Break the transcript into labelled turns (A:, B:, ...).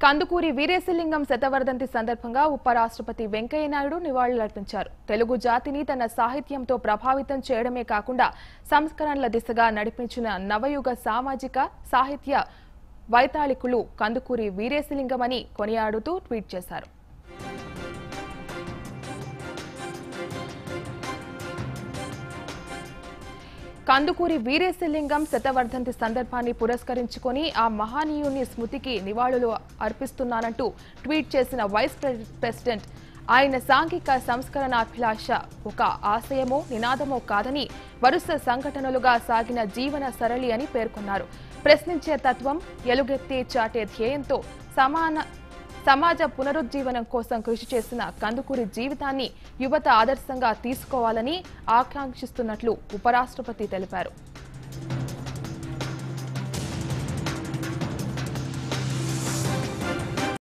A: కందుకూరి వీరేశలింగం శతవర్ధంతి సందర్భంగా ఉపరాష్ట్రపతి వెంకయ్యనాయుడు నివాళులర్పించారు తెలుగు జాతిని తన సాహిత్యంతో ప్రభావితం చేయడమే కాకుండా సంస్కరణల దిశగా నడిపించిన నవయుగ సామాజిక సాహిత్య వైతాళికులు కందుకూరి వీరేశలింగమని కొనియాడుతూ ట్వీట్ చేశారు కందుకూరి వీరేశలింగం శతవర్ధంతి సందర్భాన్ని పురస్కరించుకొని ఆ మహానీయుని స్మృతికి నివాళులు అర్పిస్తున్నానంటూ ట్వీట్ చేసిన వైస్ ప్రె- ప్రెసిడెంట్ ఆయన సాంఘిక సంస్కరణాభిలాష ఒక ఆశయమో నినాదమో కాదని వరుస సంఘటనలుగా సాగిన జీవన సరళి అని పేర్కొన్నారు ప్రశ్నించే తత్వం ఎలుగెత్తి చాటే ధ్యేయంతో సమాన సమాజ పునరుజ్జీవనం కోసం కృషి చేసిన కందుకూరి జీవితాన్ని యువత ఆదర్శంగా తీసుకోవాలని ఆకాంక్షిస్తున్నట్లు ఉపరాష్ట్రపతి తెలిపారు